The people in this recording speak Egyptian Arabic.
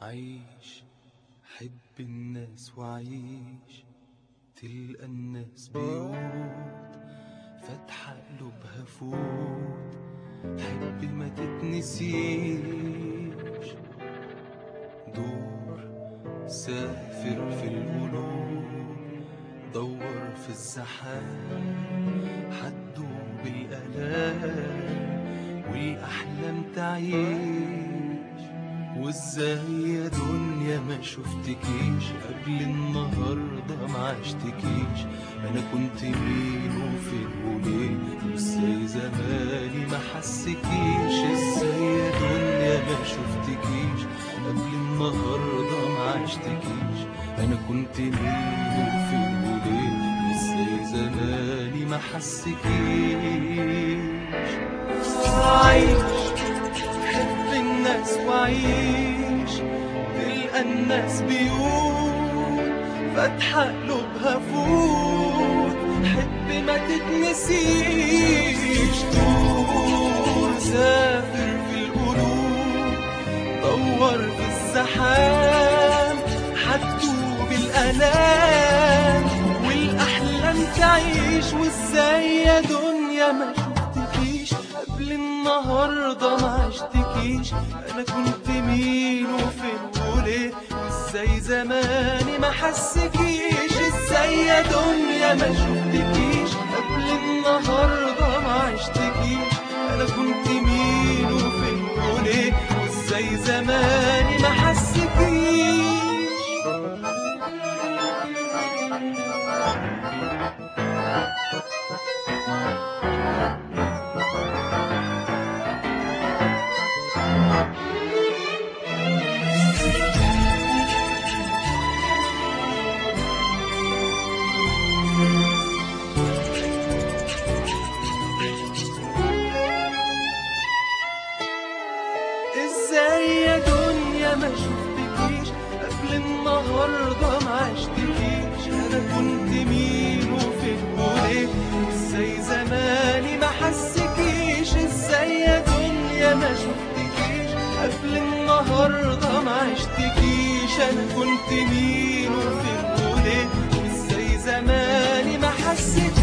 عيش حب الناس وعيش تلقى الناس بيوت فاتحة قلوبها فوت حب ما تتنسيش دور سافر في القلوب دور في الزحام حتدوب الآلام والأحلام تعيش وازاي يا دنيا ما شفتكيش قبل النهاردة ما عشتكيش انا كنت مين وفين وليه وازاي زماني ما حسكيش ازاي يا دنيا ما شفتكيش قبل النهاردة ما عشتكيش انا كنت مين وفين وليه ازاي زماني ما حسكيش عايش حب الناس وعيش تلقى الناس بيوت فاتحة قلوبها فوت حب ما تتنسيش دور سافر في القلوب دور في الزحام حتدوب الآلام والأحلام تعيش وازاي يا دنيا ما شفتكيش قبل النهاردة ما عشتكيش أنا كنت مين وفين وليه وازاي زماني ما حسكيش ازاي يا دنيا ما شفتكيش قبل النهاردة ما عشتكيش أنا كنت مين وفين وليه وازاي زماني ما حسكيش ازاي يا دنيا ما شفتكيش قبل النهارده ما عشتكيش انا كنت مين وفين وليه ازاي زماني ما حسكيش ازاي يا دنيا ما شفتكيش قبل النهارده ما عشتكيش انا كنت مين وفين وليه ازاي زماني ما حسكيش